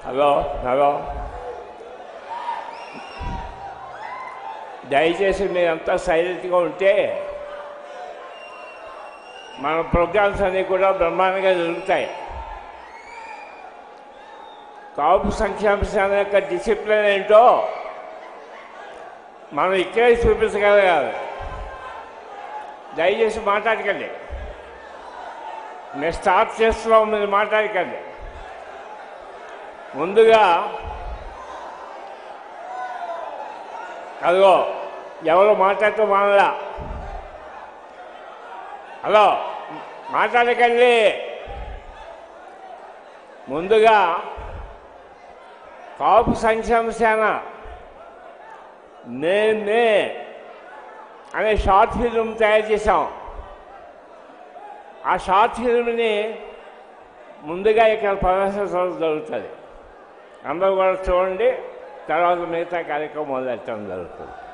hello hello దయచేసి మీరంతా సైలెంట్గా ఉంటే మన ప్రోగ్రామ్స్ అన్నీ కూడా బ్రహ్మాండంగా జరుగుతాయి కాపు సంక్షేమ సేన యొక్క డిసిప్లిన్ ఏంటో మనం ఇక్కడే చూపించగలగాలి దయచేసి మాట్లాడకండి మేము స్టార్ట్ చేస్తున్నాం మీరు మాట్లాడకండి ముందుగా అదిగో ఎవరు మాట్లాడుతూ మానలా హలో మాట్లాడకండి ముందుగా కాపు సంక్షేమ సేన నేనే అనే షార్ట్ ఫిల్మ్ తయారు చేశాం ఆ షార్ట్ ఫిల్మ్ని ముందుగా ఇక్కడ ప్రదర్శించడం జరుగుతుంది అందరూ కూడా చూడండి తర్వాత మిగతా కార్యక్రమం మొదలెట్టడం జరుగుతుంది